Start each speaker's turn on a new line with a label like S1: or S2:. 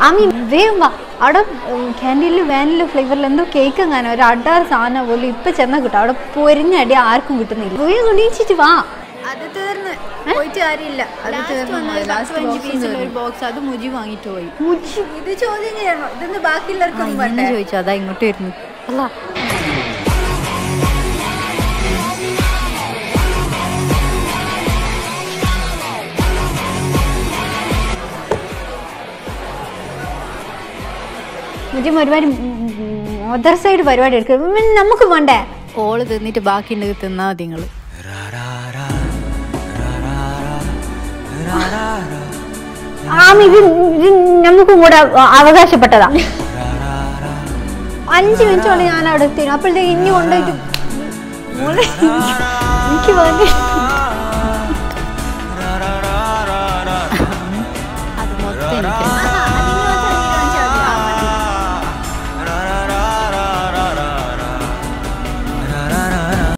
S1: ആമി വേഗം വാ അവിടെ ക്യാൻറ്റീനിൽ വാനില ഫ്ലേവറിൽ എന്തോ കേക്ക് എങ്ങാനോ ഒരു അഡാറ് സാധനം പോലും ഇപ്പൊ ചെന്ന കിട്ടും അവിടെ പൊരിഞ്ഞടി ആർക്കും കിട്ടുന്നില്ല വേഗം എണീച്ചിട്ട് വാ
S2: അത് തീർന്ന് പോയിട്ട് കാര്യമില്ല അത് തീർന്നു ലാസ്റ്റ്
S1: ഒരു ബോക്സ് അത് മുജി വാങ്ങിട്ട് പോയി
S2: ഇത് ചോദ്യം ചെയ്യണോ ഇതൊന്ന് ബാക്കിയുള്ളവർക്കൊന്നും വേണ്ടേ
S1: ചോദിച്ചു അതാ ഇങ്ങോട്ട് വരുന്നു അല്ല മുജി ഒരുപാട് അതർ സൈഡ് പരിപാടി എടുക്കും ഉം, നമുക്ക് വേണ്ടേ
S2: ഓള് തിന്നിട്ട് ബാക്കി ഉണ്ടെങ്കിൽ തിന്നാ മതി നിങ്ങള്
S1: ആമ ഇത് ഇത് നമുക്കും കൂടെ അവകാശപ്പെട്ടതാ അഞ്ച് മിനിറ്റ് കൊണ്ട് ഞാൻ അവിടെ എത്തി അപ്പോഴത്തേക്ക് ഇനി കൊണ്ടുപോയിട്ട് മോളെ, എനിക്ക് വേണ്ടി
S2: അത് മൊത്തം എനിക്ക്